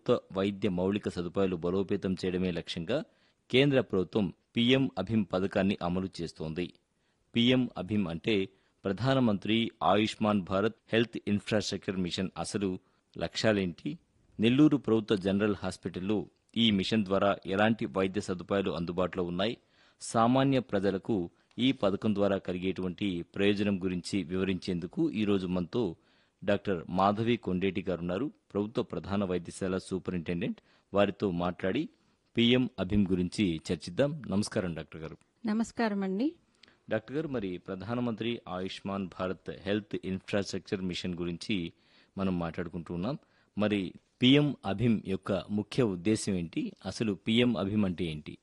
ప్రభుత్వ వైద్య మౌలిక సదుపాయాలు బలోపేతం చేయడమే లక్ష్యంగా కేంద్ర ప్రభుత్వం పీఎం అభిమ్ పథకాన్ని అమలు చేస్తోంది పీఎం అభిమ్ అంటే ప్రధానమంత్రి Ayushman Bharat health infrastructure mission అసలు లక్ష్యాలేంటి నెల్లూరు ప్రభుత్వ జనరల్ హాస్పిటల్లో ఈ మిషన్ ద్వారా ఎలాంటి వైద్య సదుపాయాలు అందుబాటులో ఉన్నాయి సామాన్య ప్రజలకు ఈ పథకం ద్వారా కలిగేటువంటి ప్రయోజనం గురించి వివరించేందుకు ఈరోజు మనతో డాక్టర్ మాధవి కొండేటి గారు ఉన్నారు ప్రభుత్వ ప్రధాన వైద్యశాల సూపరింటెండెంట్ వారితో మాట్లాడి పీఎం అభిమ్ గురించి చర్చిద్దాం నమస్కారం డాక్టర్ గారు నమస్కారం అండి డాక్టర్ గారు మరి ప్రధానమంత్రి Ayushman Bharat health infrastructure mission గురించి మనం మాట్లాడుకుంటూ ఉన్నాం మరి పిఎం అభిమ్ యొక్క ముఖ్య ఉద్దేశం ఏంటి అసలు పిఎం అభిమ్ అంటే ఏంటి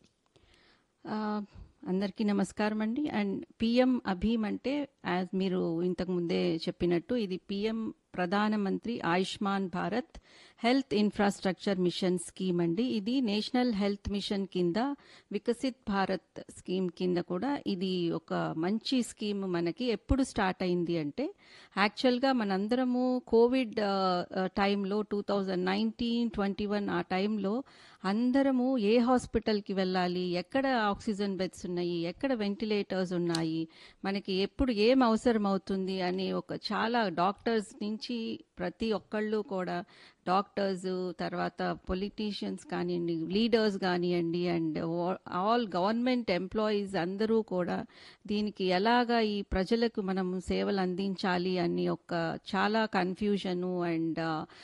ఆ, అందరికీ నమస్కారం అండి అండ్ పిఎం అభీమ్ అంటే యాజ్ మీరు ఇంతకు ముందే చెప్పినట్టు ఇది పిఎం ప్రధానమంత్రి Ayushman Bharat health infrastructure mission scheme అండి ఇది నేషనల్ హెల్త్ మిషన్ కింద వికసిత్ భారత్ స్కీమ్ కింద కూడా ఇది ఒక మంచి స్కీమ్ మనకి ఎప్పుడు స్టార్ట్ అయింది అంటే యాక్చువల్గా మనందరము కోవిడ్ ఆ, ఆ, టైంలో two thousand nineteen twenty one ఆ టైంలో అందరము ఏ హాస్పిటల్కి వెళ్ళాలి ఎక్కడ ఆక్సిజన్ బెడ్స్ ఉన్నాయి ఎక్కడ వెంటిలేటర్స్ ఉన్నాయి మనకి ఎప్పుడు ఏం అవసరం అవుతుంది అని ఒక చాలా డాక్టర్స్ నుంచి ప్రతి ఒక్కళ్ళు కూడా డాక్టర్స్ తర్వాత పొలిటీషియన్స్ కానివ్వండి లీడర్స్ కానివ్వండి అండ్ ఆల్ గవర్నమెంట్ ఎంప్లాయీస్ అందరూ కూడా దీనికి ఎలాగా ఈ ప్రజలకు మనం సేవలు అందించాలి అని ఒక చాలా కన్ఫ్యూజను అండ్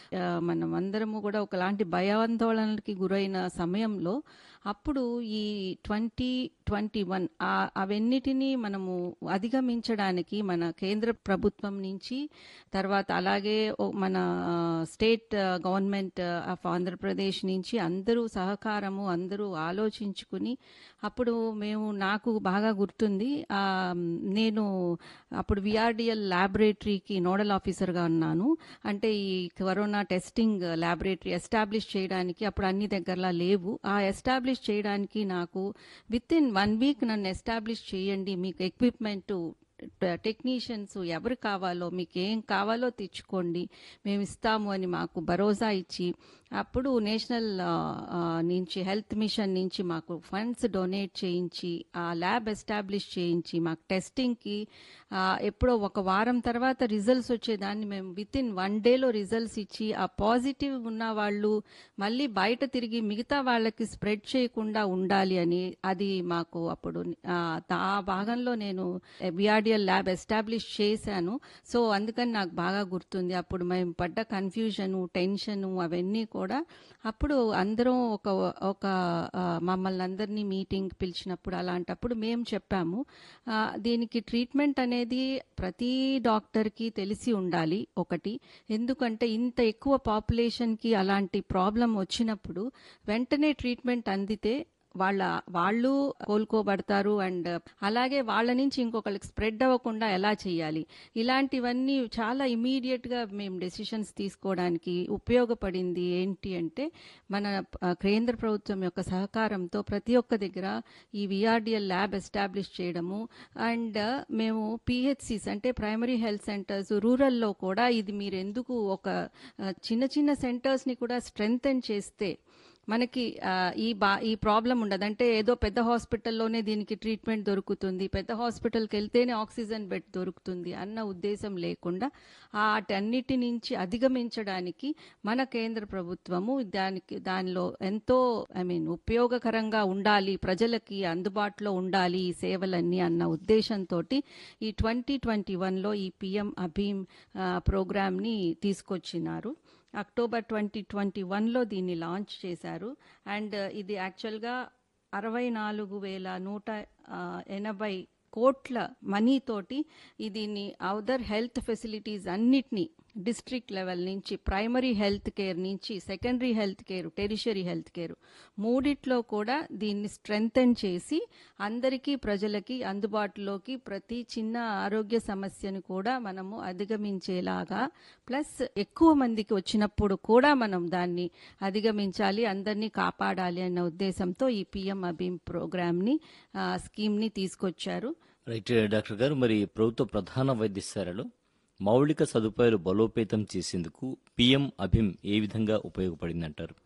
మనం అందరము కూడా ఒకలాంటి భయాందోళనలకి గురైన సమయంలో అప్పుడు ఈ ట్వంటీ ట్వంటీ వన్ అవన్నిటినీ మనము అధిగమించడానికి మన కేంద్ర ప్రభుత్వం నుంచి తర్వాత అలాగే ఓ- మన ఆ, స్టేట్ ఆ, గవర్నమెంట్ ఆఫ్ ఆంధ్రప్రదేశ్ నుంచి అందరూ సహకారము అందరూ ఆలోచించుకుని అప్పుడు మేము నాకు బాగా గుర్తుంది ఆ, నేను అప్పుడు విఆర్డిఎల్ ల్యాబొరేటరీకి నోడల్ ఆఫీసర్గా ఉన్నాను అంటే ఈ కరోనా టెస్టింగ్ ల్యాబొరేటరీ ఎస్టాబ్లిష్ చేయడానికి అప్పుడు అన్ని దగ్గరలా లేవు ఆ ఎస్టాబ్లిష్ చేయడానికి నాకు విత్ ఇన్ వన్ వీక్ నన్ను ఎస్టాబ్లిష్ చేయండి మీకు ఎక్విప్మెంట్ టెక్నీషియన్స్ ఎవరు కావాలో మీకు ఏం కావాలో తెచ్చుకోండి మేము ఇస్తాము అని మాకు భరోసా ఇచ్చి అప్పుడు నేషనల్ ఆ, ఆ, నుంచి హెల్త్ మిషన్ నుంచి మాకు ఫండ్స్ డొనేట్ చేయించి ఆ ల్యాబ్ ఎస్టాబ్లిష్ చేయించి మాకు టెస్టింగ్కి ఆ, ఎప్పుడో ఒక వారం తర్వాత రిజల్ట్స్ వచ్చేదాన్ని మేము విత్ ఇన్ వన్ డేలో రిజల్ట్స్ ఇచ్చి ఆ పాజిటివ్ ఉన్న వాళ్ళు మళ్ళీ బయట తిరిగి మిగతా వాళ్ళకి స్ప్రెడ్ చేయకుండా ఉండాలి అని అది మాకు అప్పుడు ఆ, ఆ భాగంలో నేను బిఆర్డిఎల్ ల్యాబ్ ఎస్టాబ్లిష్ చేశాను సో అందుకని నాకు బాగా గుర్తుంది అప్పుడు మేము పడ్డ కన్ఫ్యూజను టెన్షను అవన్నీ కూడా అప్పుడు అందరం ఒక ఒక ఆ, మమ్మల్ని అందరినీ మీటింగ్ పిలిచినప్పుడు అలాంటప్పుడు మేము చెప్పాము ఆ, దీనికి ట్రీట్మెంట్ అనేది ప్రతి డాక్టర్కి తెలిసి ఉండాలి ఒకటి ఎందుకంటే ఇంత ఎక్కువ పాపులేషన్కి అలాంటి ప్రాబ్లం వచ్చినప్పుడు వెంటనే ట్రీట్మెంట్ అందితే వాళ్ళ వాళ్ళు కోలుకోబడతారు అండ్ అలాగే వాళ్ళ నుంచి ఇంకొకరికి స్ప్రెడ్ అవ్వకుండా ఎలా చేయాలి ఇలాంటివన్నీ చాలా ఇమీడియట్ గా మేము డెసిషన్స్ తీసుకోవడానికి ఉపయోగపడింది ఏంటి అంటే మన ఆ, కేంద్ర ప్రభుత్వం యొక్క సహకారంతో ప్రతి ఒక్క దగ్గర ఈ విఆర్డిఎల్ ల్యాబ్ ఎస్టాబ్లిష్ చేయడము అండ్ మేము పిహెచ్సిస్ అంటే ప్రైమరీ హెల్త్ సెంటర్స్ రూరల్లో కూడా ఇది మీరు ఎందుకు ఒక ఆ, చిన్న చిన్న సెంటర్స్ ని కూడా స్ట్రెంగ్తన్ చేస్తే మనకి ఆ, ఈ బా ఈ ప్రాబ్లం ఉండదు అంటే ఏదో పెద్ద హాస్పిటల్లోనే దీనికి ట్రీట్మెంట్ దొరుకుతుంది పెద్ద హాస్పిటల్కి వెళ్తేనే ఆక్సిజన్ బెడ్ దొరుకుతుంది అన్న ఉద్దేశం లేకుండా వాటన్నిటి నుంచి అధిగమించడానికి మన కేంద్ర ప్రభుత్వము దానికి దానిలో ఎంతో ఐ మీన్ ఉపయోగకరంగా ఉండాలి ప్రజలకి అందుబాటులో ఉండాలి ఈ సేవలన్నీ అన్న ఉద్దేశంతో ఈ ట్వంటీ ట్వంటీ వన్లో ఈ పిఎం అభీమ్ ఆ, ప్రోగ్రామ్ని తీసుకొచ్చినారు అక్టోబర్ ట్వంటీ ట్వంటీ వన్లో దీన్ని లాంచ్ చేశారు అండ్ ఇది యాక్చువల్గా అరవై నాలుగు వేల నూట ఆ, ఎనభై కోట్ల మనీతోటి దీన్ని అదర్ హెల్త్ ఫెసిలిటీస్ అన్నిటినీ డిస్ట్రిక్ట్ లెవెల్ నుంచి ప్రైమరీ హెల్త్ కేర్ నుంచి secondary health care tertiary health care మూడిట్లో కూడా దీన్ని స్ట్రెంగ్తన్ చేసి అందరికీ ప్రజలకి అందుబాటులోకి ప్రతి చిన్న ఆరోగ్య సమస్యను కూడా మనము అధిగమించేలాగా ప్లస్ ఎక్కువ మందికి వచ్చినప్పుడు కూడా మనం దాన్ని అధిగమించాలి అందరినీ కాపాడాలి అన్న ఉద్దేశంతో ఈ పిఎం అభీమ్ ప్రోగ్రామ్ని ఆ, స్కీమ్ని తీసుకొచ్చారు రైట్ డాక్టర్ గారు మరి ప్రభుత్వ ప్రధాన వైద్యశాలలో మౌలిక సదుపాయాలు బలోపేతం చేసేందుకు పిఎం అభిమ్ ఏ విధంగా ఉపయోగపడిందంటారు